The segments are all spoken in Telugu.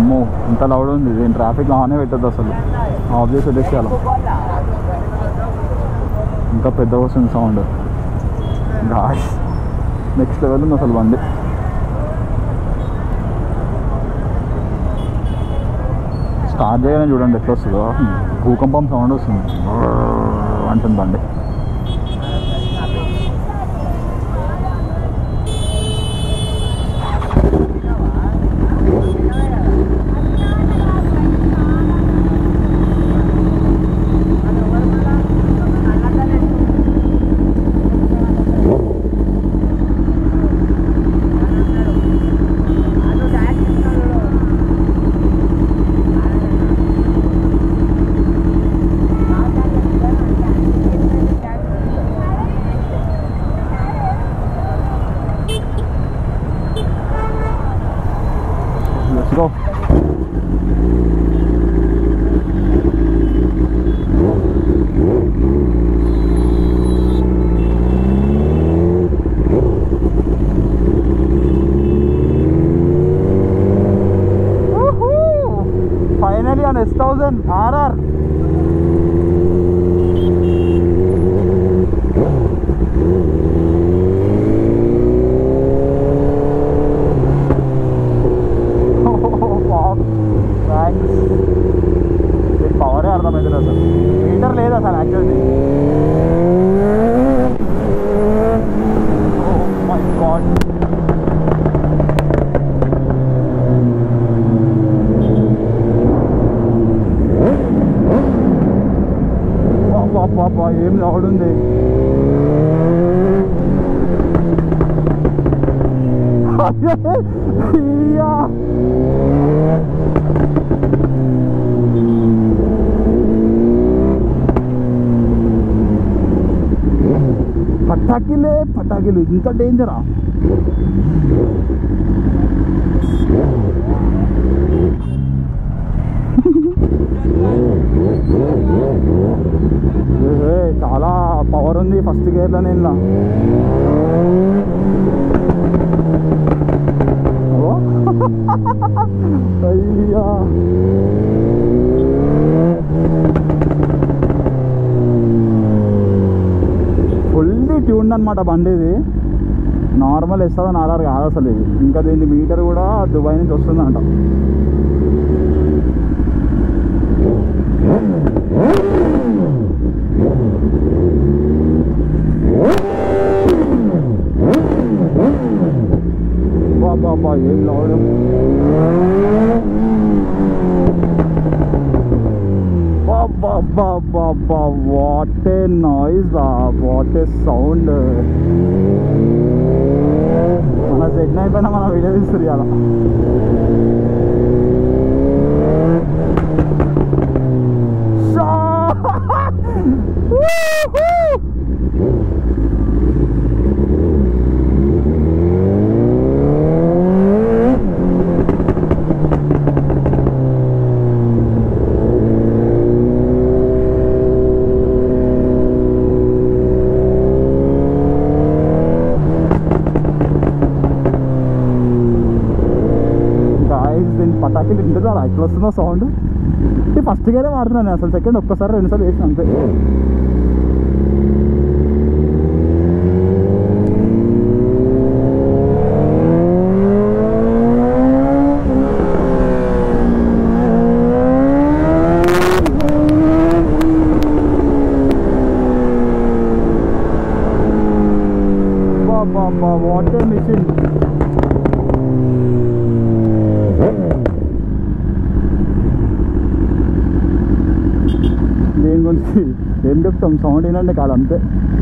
అమ్మో ఇంత లౌడ్ ఉంది దీని ట్రాఫిక్లో ఆనే పెట్టద్దు అసలు ఆఫ్ చేసి పెట్టేసేయాలి ఇంకా పెద్ద వస్తుంది సౌండ్ గాయస్ నెక్స్ట్ లెవెల్ ఉంది అసలు బండి స్టార్ట్ చేయగానే చూడండి ఎట్లా వస్తుందో భూకంపం సౌండ్ వస్తుంది అంటుంది బండి Let's go. Finally on S1000 RR. Thanks దీని పవరే అర్థమవుతుంది అసలు మీటర్ లేదు అసలు యాక్చువల్లీ మై గాడ్ పాప ఏం లౌడ్ ఉంది అయ్యా పటాకిలే పటాకిలు ఇంత డేంజరా ఏ, చాలా పవర్ ఉంది ఫస్ట్ గేర్లో నేను అయ్యా ఫుల్లీ ట్యూన్ అనమాట బండి ఇది నార్మల్ ఇస్తుంది ఆర్ఆర్ కాదు అసలు ఇది ఇంకా దీని మీటర్ కూడా దుబాయ్ నుంచి వస్తుందంట బాబా ఏం లావడం బాబా what a noise what a sound మన సెట్ అయిపోయినా మన వీడియో తీస్తారు అలా గాయస్ దీని పటాకి వింటుందా ఎట్లా వస్తుందో సౌండ్ ఈ ఫస్ట్ గేరే వాడుతున్నాను నేను అసలు సెకండ్ ఒక్కసారి రెండుసార్లు వేసిన అంతే బాబా వాట్ ఏ మిషన్ దేని గురించి ఏం చెప్తాం సౌండ్ వినండి కాదు అంతే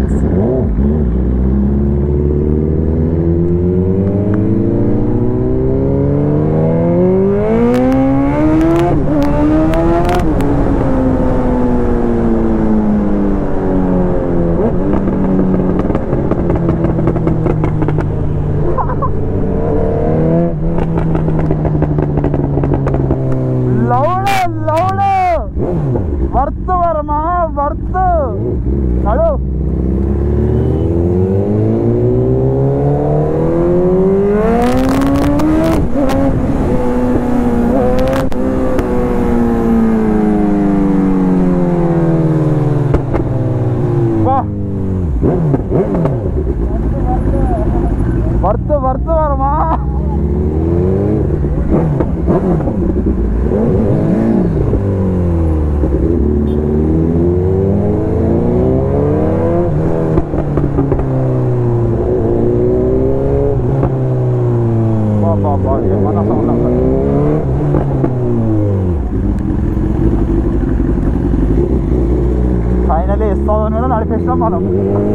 లౌడ్ లౌడ్ వర్త్ వర్మ వర్త్ నడు మామా బాబా ఏమన్నా సౌండ్ అసలు ఫైనలీ ఇస్తామని కూడా నడిపేసినాం మనం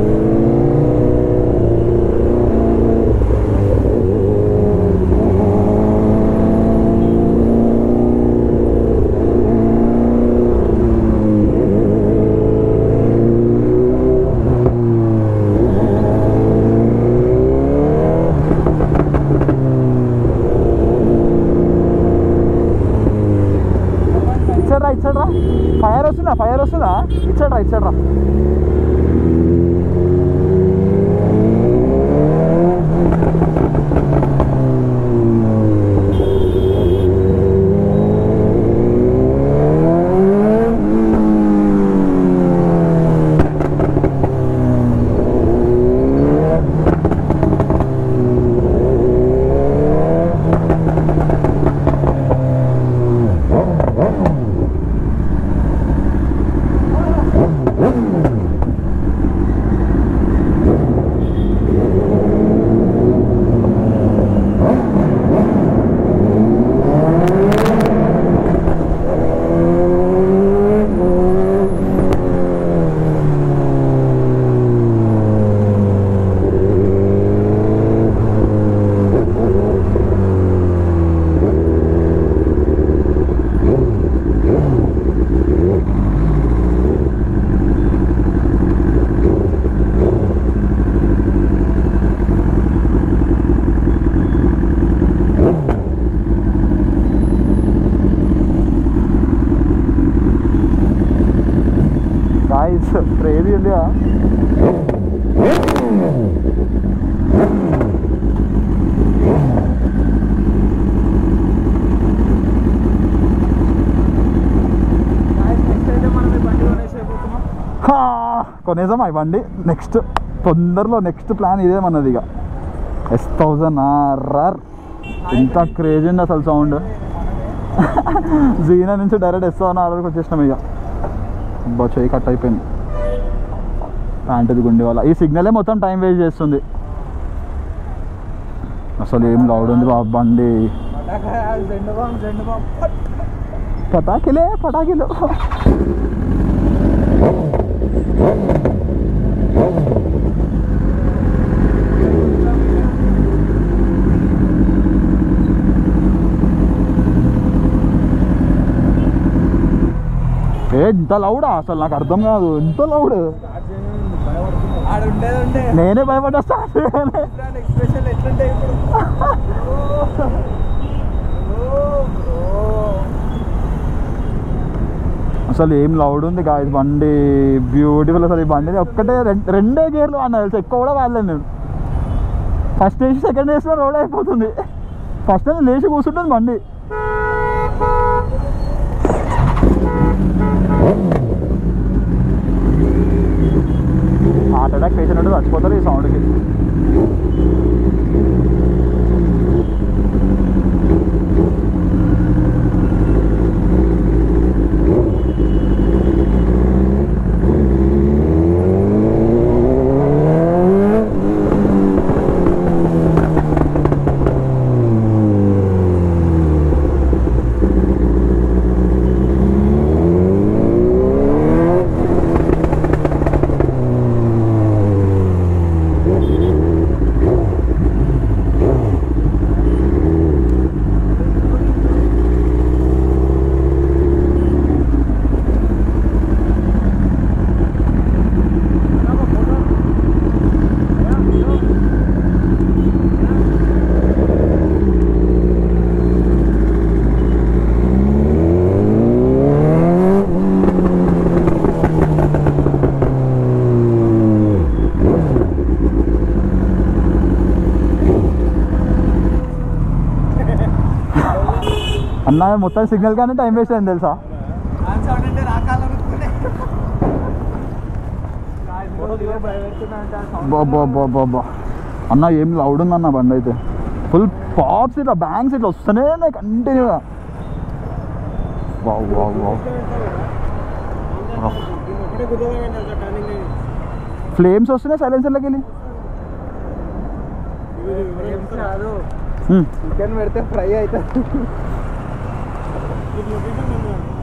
ఇచ్చాడ్రా ఇచ్చాడ్రా ఫైర్ వస్తుందా ఫైర్ వస్తుందా ఇచ్చాడ్రా ఇచ్చాడ్రా గాయస్ ఏది ఉందిగా నెక్స్ట్ అయితే మనం ఈ బండి కొనేసేపోతున్నాం హా, కొనేసాం ఈ బండి నెక్స్ట్ తొందరలో నెక్స్ట్ ప్లాన్ ఇదే మనది ఇక ఎస్ థౌజండ్ ఆర్ఆర్ ఇంత క్రేజ్ ఉంది అసలు సౌండ్ జీనా నుంచి డైరెక్ట్ ఎస్ థౌజండ్ ఆర్ఆర్కి వచ్చేసినాం ఇక అబ్బా చేయి కట్ అయిపోయింది ప్యాంటుది గుండి వల్ల ఈ సిగ్నలే మొత్తం టైం వేస్ట్ చేస్తుంది అసలు ఏం లౌడ్ ఉంది బాబు బండి రెండు బామ్ రెండు బామ్ పటాకిలే పటాకిలు ఏ ఇంత లౌడా అసలు నాకు అర్థం కాదు ఇంత లౌడ్ ఆడ ఉండేది ఉండే నేనే భయపడ్డా స్టార్ట్ చేయగానే. ఎక్స్ప్రెషన్ ఎట్లుంటాయి ఇప్పుడు అసలు ఏం లౌడ్ ఉంది కా ఇది బండి బ్యూటిఫుల్ అసలు ఈ బండి ఒక్కటే రెం- రెండే గేర్లు అన్న తెలుసు ఎక్కువ కూడా వాడలేను నేను ఫస్ట్ వేసి సెకండ్ వేసిన రోడ్ అయిపోతుంది ఫస్ట్ నేను లేచి కూర్చుంటుంది బండి హార్ట్ అటాక్ పేషెంట్ అంటే చచ్చిపోతారు ఈ సౌండ్కి అన్న మొత్తం సిగ్నల్ కానీ టైం వేస్ట్ అయింది తెలుసా సౌండ్ అంటే రాకాలనుకునే భయపెడుతున్నా అంటే ఆ sound బాబా బాబా అన్న ఏం లౌడ్ ఉందన్న బండి అయితే ఫుల్ పాప్స్ ఇట్లా బ్యాంగ్స్ ఇట్లా వస్తూనే ఉన్నాయి కంటిన్యూగా వావ్ వావ్ వావ్ ఒకటే కుదరదు టర్నింగ్ ఫ్లేమ్స్ వస్తున్నాయి సైలెన్సర్లోకి వెళ్ళి కాదు హ్మ్. చికెన్ పెడితే ఫ్రై అవుతుంది ఇది లొకేషన్